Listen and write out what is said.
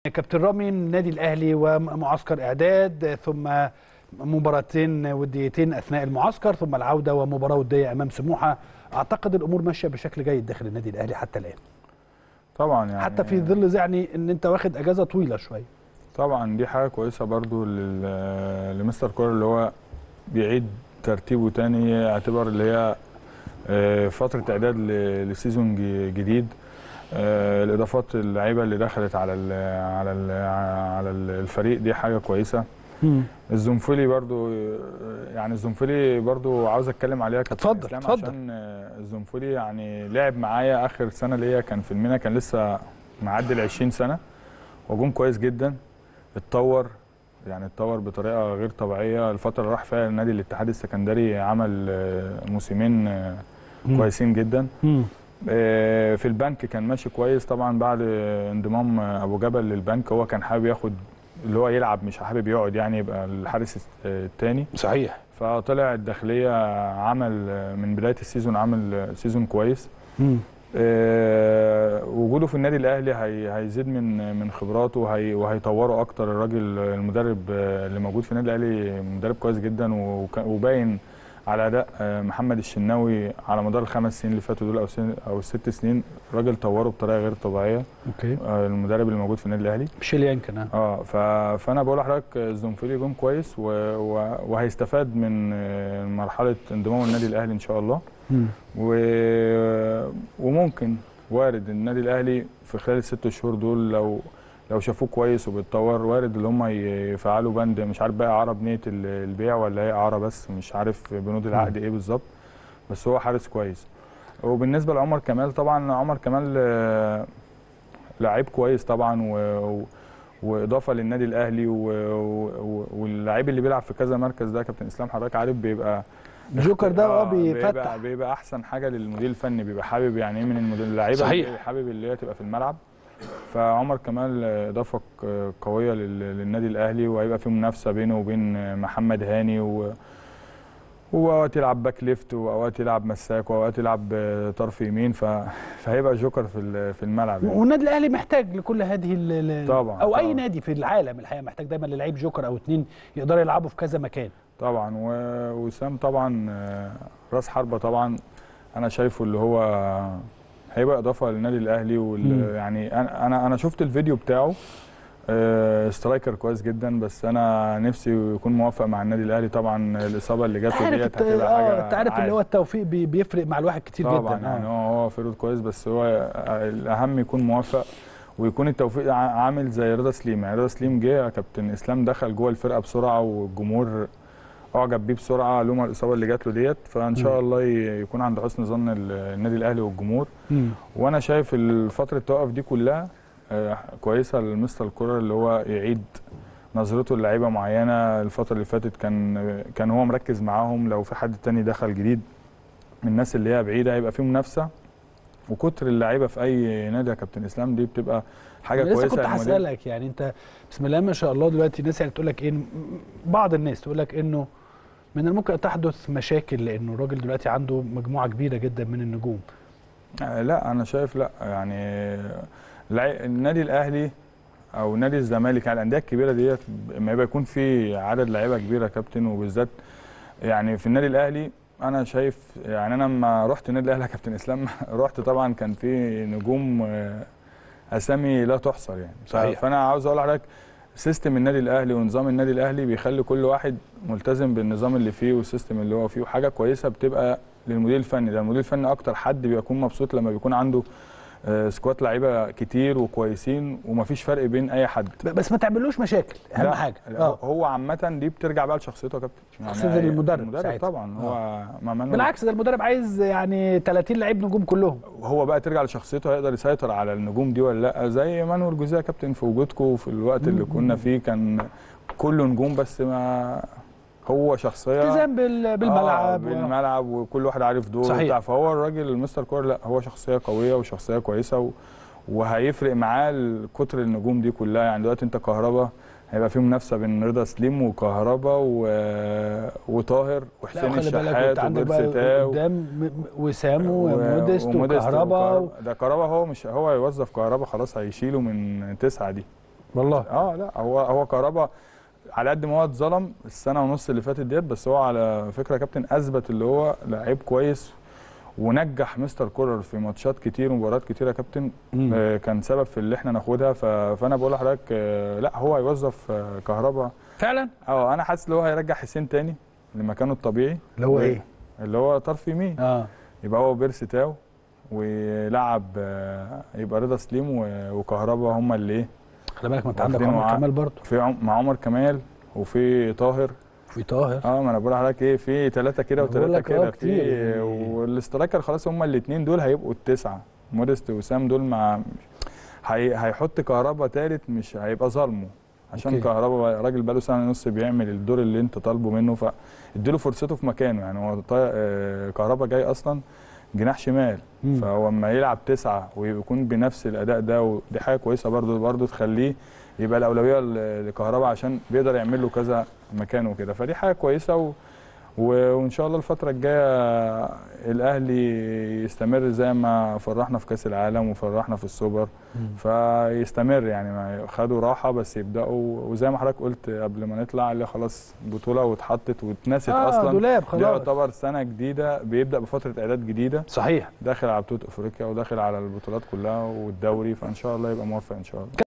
كابتن رامي النادي الاهلي ومعسكر اعداد ثم مباراتين وديتين اثناء المعسكر ثم العوده ومباراه وديه امام سموحه اعتقد الامور ماشيه بشكل جيد داخل النادي الاهلي حتى الان طبعا يعني حتى في ظل يعني ان انت واخد اجازه طويله شويه طبعا دي حاجه كويسه برضو لل- لمستر كولر اللي هو بيعيد ترتيبه تاني اعتبر اللي هي آه، فتره اعداد ل- لسيزون ج- جديد آه، الاضافات اللعيبه اللي دخلت على ال على ال على الفريق دي حاجه كويسه الزنفلي برضو آه، يعني الزنفلي برضو عاوز اتكلم عليها كابتن اتفضل، إسلام اتفضل. عشان آه، الزنفلي يعني لعب معايا اخر سنه ليا كان في المينا كان لسه معدي ال 20 سنه هجوم كويس جدا اتطور يعني اتطور بطريقه غير طبيعيه الفتره اللي راح فيها النادي الاتحاد السكندري عمل آه، موسمين آه، كويسين جدا آه، في البنك كان ماشي كويس طبعا بعد انضمام ابو جبل للبنك هو كان حابب ياخد اللي هو يلعب مش حابب يقعد يعني يبقى الحارس الثاني صحيح فطلع الداخليه عمل من بدايه السيزون عمل سيزون كويس آه، وجوده في النادي الاهلي هي هيزيد من من خبراته وهي وهيطوره اكتر الراجل المدرب آه، اللي موجود في النادي الاهلي مدرب كويس جدا وك- وباين على اداء آه، محمد الشناوي على مدار الخمس سنين اللي فاتوا دول او سن او الست سنين الراجل طوره بطريقه غير طبيعيه اوكي آه، المدرب اللي موجود في النادي الاهلي ميشيل يانكن اه اه ف... فانا بقول لحضرتك الزنفيلي جون كويس و... و... وهيستفاد من آه، مرحله انضمام النادي الاهلي ان شاء الله و... وممكن وارد النادي الاهلي في خلال الست شهور دول لو لو شافوه كويس وبيتطور وارد اللي هم يفعلوا بند مش عارف بقى اعاره بنيه ال- البيع ولا هي اعاره بس مش عارف بنود العقد ايه بالظبط بس هو حارس كويس وبالنسبه لعمر كمال طبعا عمر كمال آه، لعيب كويس طبعا و... و... واضافه للنادي الاهلي و... و... واللعيب اللي بيلعب في كذا مركز ده كابتن اسلام حضرتك عارف بيبقى الجوكر ده اه بيبقى, بيفتح بيبقى احسن حاجه للمدير الفني بيبقى حابب يعني ايه من المدير اللعيبه صحيح. اللي حابب اللي هي تبقى في الملعب فعمر كمال اضافه ك- قويه لل- للنادي الاهلي وهيبقى في منافسه بينه وبين محمد هاني و واوقات يلعب باك ليفت واوقات يلعب مساك واوقات يلعب طرف يمين ف... فهيبقى جوكر في ال- في الملعب يعني. والنادي الاهلي محتاج لكل هذه ال- ال- طبعاً، او اي طبعاً. نادي في العالم الحقيقه محتاج دايما للعيب جوكر او اتنين يقدروا يلعبوا في كذا مكان طبعا و- وسام طبعا آه، راس حربه طبعا انا شايفه اللي هو هيبقى اضافه للنادي الاهلي مم. وال يعني انا انا انا شفت الفيديو بتاعه آه، سترايكر كويس جدا بس انا نفسي يكون موفق مع النادي الاهلي طبعا الاصابه اللي جات له عارف ديت الت- هتبقى اه حاجه انت عارف اللي عادي. هو التوفيق بي- بيفرق مع الواحد كتير طبعا جدا يعني آه. هو هو فيرود كويس بس هو الاهم يكون موفق ويكون التوفيق ع- عامل زي رضا سليم يعني رضا سليم جه كابتن اسلام دخل جوه الفرقه بسرعه والجمهور اعجب بيه بسرعه لوما الاصابه اللي جات له ديت فان شاء مم. الله ي- يكون عند حسن ظن ال- النادي الاهلي والجمهور مم. وانا شايف الفتره التوقف دي كلها آه، كويسه لمستر الكره اللي هو يعيد نظرته للعيبه معينه الفتره اللي فاتت كان كان هو مركز معاهم لو في حد تاني دخل جديد من الناس اللي هي بعيده هيبقى في منافسه وكتر اللعيبه في اي نادي يا كابتن اسلام دي بتبقى حاجه أنا لسه كويسه كنت للمدير. هسألك يعني انت بسم الله ما شاء الله دلوقتي الناس يعني تقول لك ايه بعض الناس تقول لك انه من الممكن أن تحدث مشاكل لانه الراجل دلوقتي عنده مجموعه كبيره جدا من النجوم آه، لا انا شايف لا يعني الع- النادي الاهلي او نادي الزمالك يعني الانديه الكبيره ديت لما يبقى يكون في عدد لعيبه كبيره يا كابتن وبالذات يعني في النادي الاهلي انا شايف يعني انا لما رحت النادي الاهلي يا كابتن اسلام رحت طبعا كان في نجوم آه، اسامي لا تحصر يعني صحيح. فانا عاوز اقول لحضرتك سيستم النادي الاهلي ونظام النادي الاهلي بيخلي كل واحد ملتزم بالنظام اللي فيه والسيستم اللي هو فيه وحاجه كويسه بتبقى للمدير الفني ده المدير الفني اكتر حد بيكون مبسوط لما بيكون عنده آه، سكواد لعيبه كتير وكويسين ومفيش فرق بين اي حد ب- بس ما تعملوش مشاكل اهم لا، حاجه لا، اه هو عامه دي بترجع بقى لشخصيته يا كابتن شخصية هي- المدرب المدرب ساعتها. طبعا هو ما منه بالعكس ده المدرب عايز يعني 30 لعيب نجوم كلهم هو بقى ترجع لشخصيته هيقدر يسيطر على النجوم دي ولا لا زي مانويل جوزيه يا كابتن في وجودكم في الوقت اللي كنا فيه كان كله نجوم بس ما هو شخصيه التزام بال- آه بالملعب و- بالملعب وكل واحد عارف دوره صحيح. وبتاع فهو الراجل المستر كور لا هو شخصيه قويه وشخصيه كويسه و... وهيفرق معاه ال- كتر النجوم دي كلها يعني دلوقتي انت كهربا هيبقى في منافسه بين رضا سليم وكهربا و... وطاهر لا وحسين وخلي بالك الشحات انت عندك بقى وبيرسيتاو قدام م- م- وسام و- وموديست وكهربا و... وكهربا. ده كهربا هو مش هو هيوظف كهربا خلاص هيشيله من تسعه دي والله اه لا هو هو كهربا على قد ما هو اتظلم السنه ونص اللي فاتت ديت بس هو على فكره يا كابتن اثبت اللي هو لعيب كويس ونجح مستر كولر في ماتشات كتير ومباريات كتير يا كابتن مم. آه، كان سبب في اللي احنا ناخدها ف- فانا بقول لحضرتك آه، لا هو هيوظف آه، كهربا فعلا اه انا حاسس ان هو هيرجع حسين تاني لمكانه الطبيعي اللي هو و- ايه اللي هو طرف يمين اه يبقى هو بيرسي تاو ويلعب آه، يبقى رضا سليم و- وكهربا هم اللي ايه خلي بالك ما انت عندك واخدين عمر وع- كمال برضه في عم- مع عمر كمال وفي طاهر في طاهر اه ما انا بقول لحضرتك ايه في ثلاثه كده أنا بقول وثلاثه لك آه كده كتير في يعني. والاسترايكر خلاص هم الاثنين دول هيبقوا التسعه مودست وسام دول مع هي... هيحط كهربا ثالث مش هيبقى ظالمه عشان أوكي. كهربا راجل بقاله سنه ونص بيعمل الدور اللي انت طالبه منه فاديله فرصته في مكانه يعني هو طا... آه، كهربا جاي اصلا جناح شمال مم. فهو اما يلعب تسعه ويكون بنفس الاداء ده ودي حاجه كويسه برضو برضو تخليه يبقى الاولويه ل- لكهربا عشان بيقدر يعمل له كذا مكان وكده فدي حاجه كويسه و... و- وان شاء الله الفتره الجايه الاهلي يستمر زي ما فرحنا في كاس العالم وفرحنا في السوبر مم. فيستمر يعني ما خدوا راحه بس يبداوا وزي ما حضرتك قلت قبل ما نطلع اللي خلاص بطوله واتحطت واتنست اه اصلا دولاب ده خلاص يعتبر سنه جديده بيبدا بفتره اعداد جديده صحيح داخل على بطوله افريقيا وداخل على البطولات كلها والدوري فان شاء الله يبقى موفق ان شاء الله